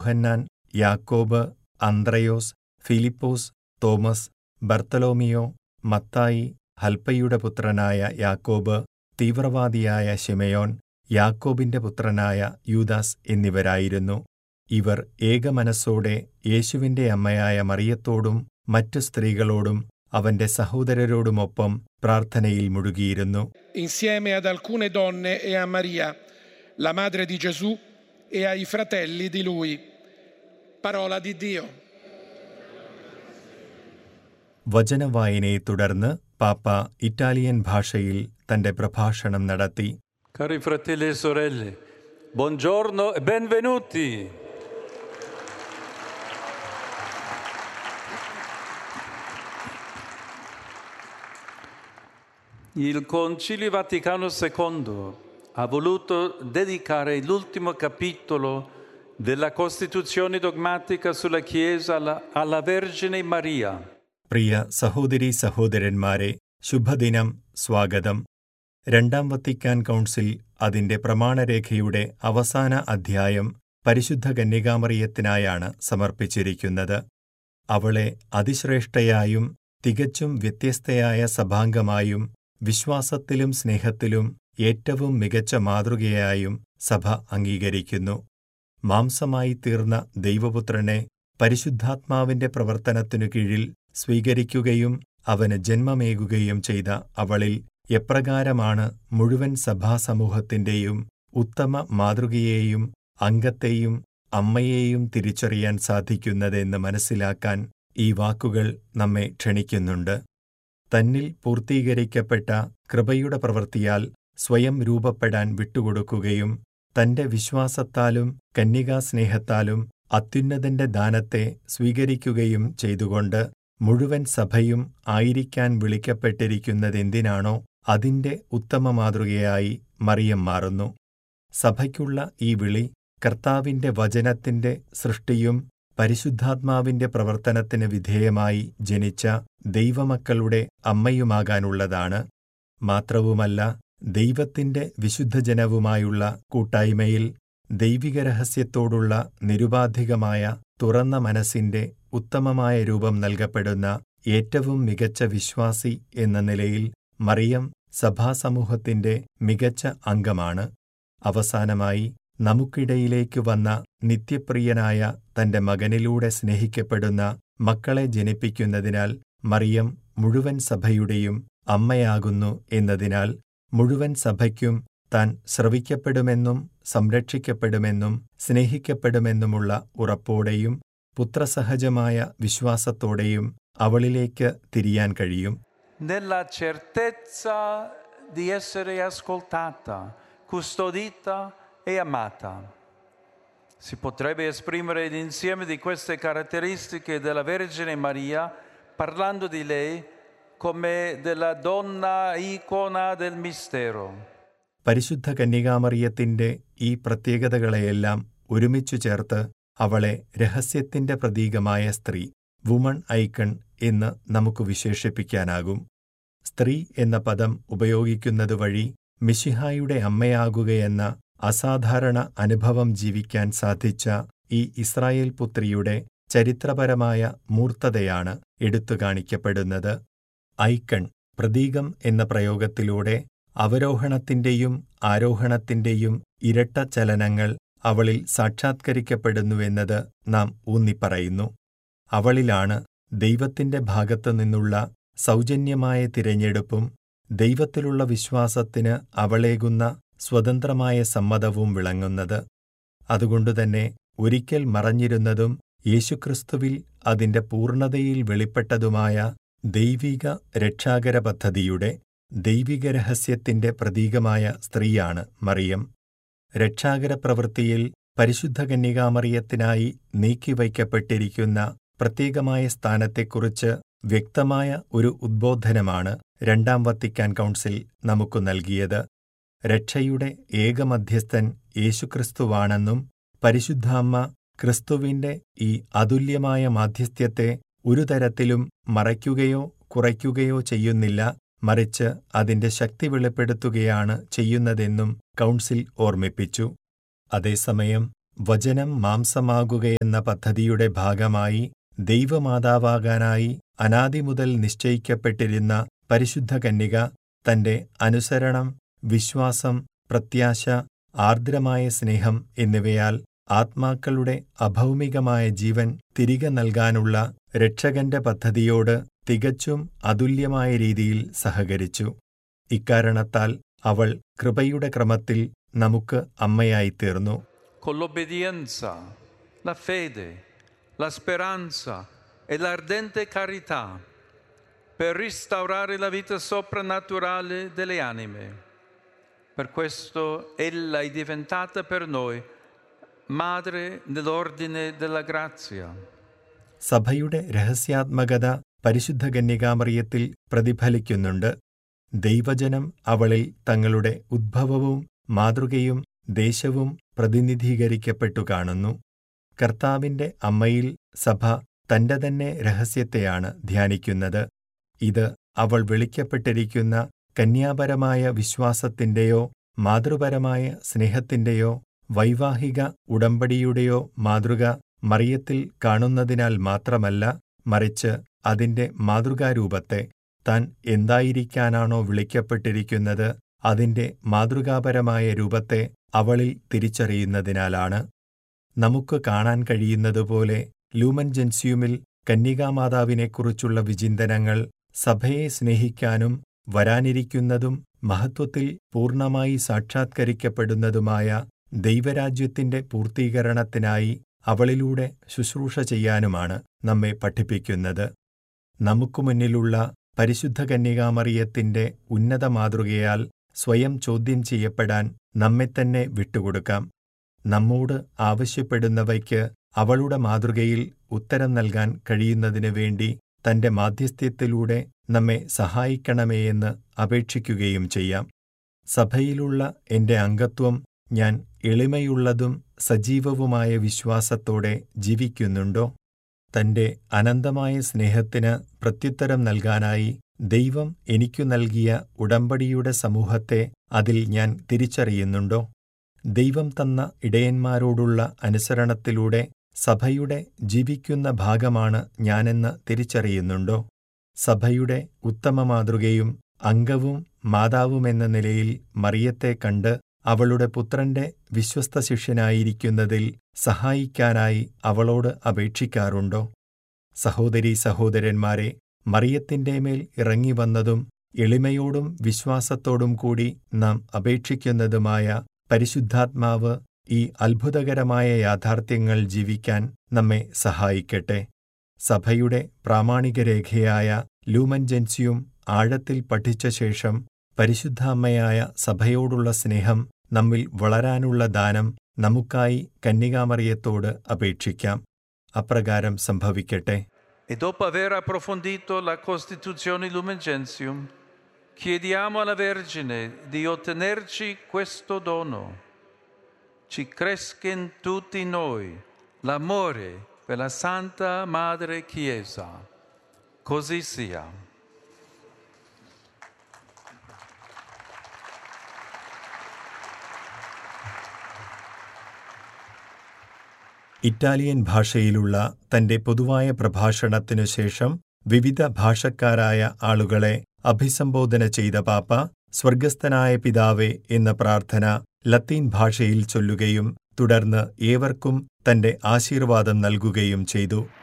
യോഹന്നാൻ Yakob Andrayos Philipose Thomas Bartholomeo Mathai ഹൽപ്പയുടെ പുത്രനായ യാക്കോബ് തീവ്രവാദിയായ ശിമയോൻ യാക്കോബിന്റെ പുത്രനായ യൂദാസ് എന്നിവരായിരുന്നു ഇവർ ഏകമനസ്സോടെ യേശുവിന്റെ അമ്മയായ മറിയത്തോടും മറ്റു സ്ത്രീകളോടും അവന്റെ സഹോദരരോടുമൊപ്പം പ്രാർത്ഥനയിൽ മുഴുകിയിരുന്നു insieme ad alcune donne e a Maria, la madre di Gesù, e ai fratelli di lui. Parola di Dio. വചനവായനയെ തുടർന്ന് പാപ്പ ഇറ്റാലിയൻ ഭാഷയിൽ തന്റെ പ്രഭാഷണം നടത്തി Cari fratelli e sorelle, buongiorno e benvenuti. Il Concilio Vaticano II ha voluto dedicare l'ultimo capitolo della Costituzione dogmatica sulla Chiesa alla, alla Vergine Maria. പ്രിയ സഹോദരീ സഹോദരന്മാരെ ശുഭദിനം സ്വാഗതം രണ്ടാം വത്തിക്കാൻ കൗൺസിൽ അതിന്റെ പ്രമാണരേഖയുടെ അവസാന അധ്യായം പരിശുദ്ധ കന്യകാമറിയത്തിനായാണ് സമർപ്പിച്ചിരിക്കുന്നത് അവളെ അതിശ്രേഷ്ഠയായും തികച്ചും വ്യത്യസ്തയായ സഭാംഗമായും വിശ്വാസത്തിലും സ്നേഹത്തിലും ഏറ്റവും മികച്ച മാതൃകയായും സഭ അംഗീകരിക്കുന്നു മാംസമായി തീർന്ന ദൈവപുത്രനെ പരിശുദ്ധാത്മാവിന്റെ പ്രവർത്തനത്തിനു കീഴിൽ സ്വീകരിക്കുകയും അവന് ജന്മമേകുകയും ചെയ്ത അവളിൽ എപ്രകാരമാണ് മുഴുവൻ സഭാസമൂഹത്തിന്റെയും ഉത്തമ മാതൃകയെയും അംഗത്തെയും അമ്മയെയും തിരിച്ചറിയാൻ സാധിക്കുന്നതെന്ന് മനസ്സിലാക്കാൻ ഈ വാക്കുകൾ നമ്മെ ക്ഷണിക്കുന്നുണ്ട് തന്നിൽ പൂർത്തീകരിക്കപ്പെട്ട കൃപയുടെ പ്രവൃത്തിയാൽ സ്വയം രൂപപ്പെടാൻ വിട്ടുകൊടുക്കുകയും തന്റെ വിശ്വാസത്താലും കന്യകാസ്നേഹത്താലും അത്യുന്നതന്റെ ദാനത്തെ സ്വീകരിക്കുകയും ചെയ്തുകൊണ്ട് മുഴുവൻ സഭയും ആയിരിക്കാൻ വിളിക്കപ്പെട്ടിരിക്കുന്നതെന്തിനാണോ അതിന്റെ ഉത്തമ മാതൃകയായി മറിയം മാറുന്നു സഭയ്ക്കുള്ള ഈ വിളി കർത്താവിന്റെ വചനത്തിന്റെ സൃഷ്ടിയും പരിശുദ്ധാത്മാവിന്റെ പ്രവർത്തനത്തിന് വിധേയമായി ജനിച്ച ദൈവമക്കളുടെ അമ്മയുമാകാനുള്ളതാണ് മാത്രവുമല്ല ദൈവത്തിന്റെ വിശുദ്ധജനവുമായുള്ള കൂട്ടായ്മയിൽ ദൈവിക രഹസ്യത്തോടുള്ള നിരുപാധികമായ തുറന്ന മനസ്സിന്റെ ഉത്തമമായ രൂപം നൽകപ്പെടുന്ന ഏറ്റവും മികച്ച വിശ്വാസി എന്ന നിലയിൽ മറിയം സഭാസമൂഹത്തിന്റെ മികച്ച അംഗമാണ് അവസാനമായി നമുക്കിടയിലേക്ക് വന്ന നിത്യപ്രിയനായ തന്റെ മകനിലൂടെ സ്നേഹിക്കപ്പെടുന്ന മക്കളെ ജനിപ്പിക്കുന്നതിനാൽ മറിയം മുഴുവൻ സഭയുടെയും അമ്മയാകുന്നു എന്നതിനാൽ മുഴുവൻ സഭയ്ക്കും താൻ ശ്രവിക്കപ്പെടുമെന്നും സംരക്ഷിക്കപ്പെടുമെന്നും സ്നേഹിക്കപ്പെടുമെന്നുമുള്ള ഉറപ്പോടെയും പുത്രസഹജമായ വിശ്വാസത്തോടെയും അവളിലേക്ക് തിരിയാൻ കഴിയും nella certezza di essere ascoltata, custodita e amata. Si potrebbe esprimere l'insieme di queste caratteristiche della Vergine Maria parlando di lei come della donna icona del mistero. പരിശുദ്ധ കന്യകാമറിയത്തിന്റെ ഈ പ്രത്യേകതകളെയെല്ലാം ഒരുമിച്ചു ചേർത്ത് അവളെ രഹസ്യത്തിന്റെ പ്രതീകമായ സ്ത്രീ വുമൺ ഐക്കൺ എന്ന് നമുക്ക് വിശേഷിപ്പിക്കാനാകും സ്ത്രീ എന്ന പദം ഉപയോഗിക്കുന്നത് വഴി മിശിഹായുടെ അമ്മയാകുകയെന്ന അസാധാരണ അനുഭവം ജീവിക്കാൻ സാധിച്ച ഈ ഇസ്രായേൽ പുത്രിയുടെ ചരിത്രപരമായ മൂർത്തതയാണ് എടുത്തു കാണിക്കപ്പെടുന്നത് ഐക്കൺ പ്രതീകം എന്ന പ്രയോഗത്തിലൂടെ അവരോഹണത്തിന്റെയും ആരോഹണത്തിന്റെയും ഇരട്ട ചലനങ്ങൾ അവളിൽ സാക്ഷാത്കരിക്കപ്പെടുന്നുവെന്നത് നാം ഊന്നിപ്പറയുന്നു അവളിലാണ് ദൈവത്തിന്റെ ഭാഗത്തു നിന്നുള്ള സൗജന്യമായ തിരഞ്ഞെടുപ്പും ദൈവത്തിലുള്ള വിശ്വാസത്തിന് അവളേകുന്ന സ്വതന്ത്രമായ സമ്മതവും വിളങ്ങുന്നത് അതുകൊണ്ടുതന്നെ ഒരിക്കൽ മറഞ്ഞിരുന്നതും യേശുക്രിസ്തുവിൽ അതിന്റെ പൂർണ്ണതയിൽ വെളിപ്പെട്ടതുമായ ദൈവിക രക്ഷാകര പദ്ധതിയുടെ ദൈവിക രഹസ്യത്തിന്റെ പ്രതീകമായ സ്ത്രീയാണ് മറിയം രക്ഷാകര പ്രവൃത്തിയിൽ പരിശുദ്ധ കന്യകാമറിയത്തിനായി നീക്കിവയ്ക്കപ്പെട്ടിരിക്കുന്ന പ്രത്യേകമായ സ്ഥാനത്തെക്കുറിച്ച് വ്യക്തമായ ഒരു ഉദ്ബോധനമാണ് രണ്ടാം വത്തിക്കാൻ കൗൺസിൽ നമുക്കു നൽകിയത് രക്ഷയുടെ ഏകമധ്യസ്ഥൻ യേശുക്രിസ്തുവാണെന്നും പരിശുദ്ധാമ്മ ക്രിസ്തുവിന്റെ ഈ അതുല്യമായ മാധ്യസ്ഥ്യത്തെ ഒരു തരത്തിലും മറയ്ക്കുകയോ കുറയ്ക്കുകയോ ചെയ്യുന്നില്ല മറിച്ച് അതിന്റെ ശക്തി വെളിപ്പെടുത്തുകയാണ് ചെയ്യുന്നതെന്നും കൗൺസിൽ ഓർമ്മിപ്പിച്ചു അതേസമയം വചനം മാംസമാകുകയെന്ന പദ്ധതിയുടെ ഭാഗമായി ദൈവമാതാവാകാനായി അനാദി മുതൽ നിശ്ചയിക്കപ്പെട്ടിരുന്ന പരിശുദ്ധ കന്യക തന്റെ അനുസരണം വിശ്വാസം പ്രത്യാശ ആർദ്രമായ സ്നേഹം എന്നിവയാൽ ആത്മാക്കളുടെ അഭൗമികമായ ജീവൻ തിരികെ നൽകാനുള്ള രക്ഷകന്റെ പദ്ധതിയോട് തികച്ചും അതുല്യമായ രീതിയിൽ സഹകരിച്ചു ഇക്കാരണത്താൽ അവൾ കൃപയുടെ ക്രമത്തിൽ നമുക്ക് അമ്മയായിത്തീർന്നു con l'obbedienza, la fede, la speranza e l'ardente carità per restaurare la vita soprannaturale delle anime. Per questo ella è diventata per noi madre dell'ordine della grazia. സഭയുടെ രഹസ്യാത്മകത പരിശുദ്ധ കന്യകാമറിയത്തിൽ പ്രതിഫലിക്കുന്നുണ്ട് ദൈവജനം അവളിൽ തങ്ങളുടെ ഉദ്ഭവവും മാതൃകയും ദേശവും പ്രതിനിധീകരിക്കപ്പെട്ടു കാണുന്നു കർത്താവിന്റെ അമ്മയിൽ സഭ തന്റെ തന്നെ രഹസ്യത്തെയാണ് ധ്യാനിക്കുന്നത് ഇത് അവൾ വിളിക്കപ്പെട്ടിരിക്കുന്ന കന്യാപരമായ വിശ്വാസത്തിന്റെയോ മാതൃപരമായ സ്നേഹത്തിന്റെയോ വൈവാഹിക ഉടമ്പടിയുടെയോ മാതൃക മറിയത്തിൽ കാണുന്നതിനാൽ മാത്രമല്ല മറിച്ച് അതിന്റെ മാതൃകാരൂപത്തെ താൻ എന്തായിരിക്കാനാണോ വിളിക്കപ്പെട്ടിരിക്കുന്നത് അതിന്റെ മാതൃകാപരമായ രൂപത്തെ അവളിൽ തിരിച്ചറിയുന്നതിനാലാണ് നമുക്ക് കാണാൻ കഴിയുന്നതുപോലെ ലൂമൻ ജെൻസ്യൂമിൽ കന്യകാമാതാവിനെക്കുറിച്ചുള്ള വിചിന്തനങ്ങൾ സഭയെ സ്നേഹിക്കാനും വരാനിരിക്കുന്നതും മഹത്വത്തിൽ പൂർണ്ണമായി സാക്ഷാത്കരിക്കപ്പെടുന്നതുമായ ദൈവരാജ്യത്തിന്റെ പൂർത്തീകരണത്തിനായി അവളിലൂടെ ശുശ്രൂഷ ചെയ്യാനുമാണ് നമ്മെ പഠിപ്പിക്കുന്നത് നമുക്കു മുന്നിലുള്ള പരിശുദ്ധ കന്യകാമറിയത്തിന്റെ ഉന്നത മാതൃകയാൽ സ്വയം ചോദ്യം ചെയ്യപ്പെടാൻ നമ്മെത്തന്നെ വിട്ടുകൊടുക്കാം നമ്മോട് ആവശ്യപ്പെടുന്നവയ്ക്ക് അവളുടെ മാതൃകയിൽ ഉത്തരം നൽകാൻ കഴിയുന്നതിനു വേണ്ടി തന്റെ മാധ്യസ്ഥ്യത്തിലൂടെ നമ്മെ സഹായിക്കണമേയെന്ന് അപേക്ഷിക്കുകയും ചെയ്യാം സഭയിലുള്ള എന്റെ അംഗത്വം ഞാൻ എളിമയുള്ളതും സജീവവുമായ വിശ്വാസത്തോടെ ജീവിക്കുന്നുണ്ടോ തന്റെ അനന്തമായ സ്നേഹത്തിന് പ്രത്യുത്തരം നൽകാനായി ദൈവം എനിക്കു നൽകിയ ഉടമ്പടിയുടെ സമൂഹത്തെ അതിൽ ഞാൻ തിരിച്ചറിയുന്നുണ്ടോ ദൈവം തന്ന ഇടയന്മാരോടുള്ള അനുസരണത്തിലൂടെ സഭയുടെ ജീവിക്കുന്ന ഭാഗമാണ് ഞാനെന്ന് തിരിച്ചറിയുന്നുണ്ടോ സഭയുടെ ഉത്തമ മാതൃകയും അംഗവും മാതാവുമെന്ന നിലയിൽ മറിയത്തെ കണ്ട് അവളുടെ പുത്രന്റെ വിശ്വസ്ത ശിഷ്യനായിരിക്കുന്നതിൽ സഹായിക്കാനായി അവളോട് അപേക്ഷിക്കാറുണ്ടോ സഹോദരീ സഹോദരന്മാരെ മറിയത്തിന്റെ മേൽ ഇറങ്ങിവന്നതും എളിമയോടും വിശ്വാസത്തോടും കൂടി നാം അപേക്ഷിക്കുന്നതുമായ പരിശുദ്ധാത്മാവ് ഈ അത്ഭുതകരമായ യാഥാർത്ഥ്യങ്ങൾ ജീവിക്കാൻ നമ്മെ സഹായിക്കട്ടെ സഭയുടെ പ്രാമാണിക രേഖയായ ലൂമൻ ജെൻസിയും ആഴത്തിൽ പഠിച്ച ശേഷം പരിശുദ്ധ അമ്മയായ സഭയോടുള്ള സ്നേഹം നമ്മിൽ വളരാനുള്ള ദാനം നമുക്കായി കന്യകാമറിയത്തോട് അപേക്ഷിക്കാം അപ്രകാരം സംഭവിക്കട്ടെ E dopo aver approfondito la Costituzione Lumen Gentium, chiediamo alla Vergine di ottenerci questo dono. Ci cresca in tutti noi l'amore per la Santa Madre Chiesa. Così sia. Italian ഭാഷയിലുള്ള തന്റെ പൊതുവായ പ്രഭാഷണത്തിനു ശേഷം വിവിധ ഭാഷക്കാരായ ആളുകളെ അഭിസംബോധന ചെയ്ത പാപ്പ സ്വർഗസ്ഥനായ പിതാവേ എന്ന പ്രാർത്ഥന ലത്തീൻ ഭാഷയിൽ ചൊല്ലുകയും തുടർന്ന് ഏവർക്കും തന്റെ ആശീർവാദം നൽകുകയും ചെയ്തു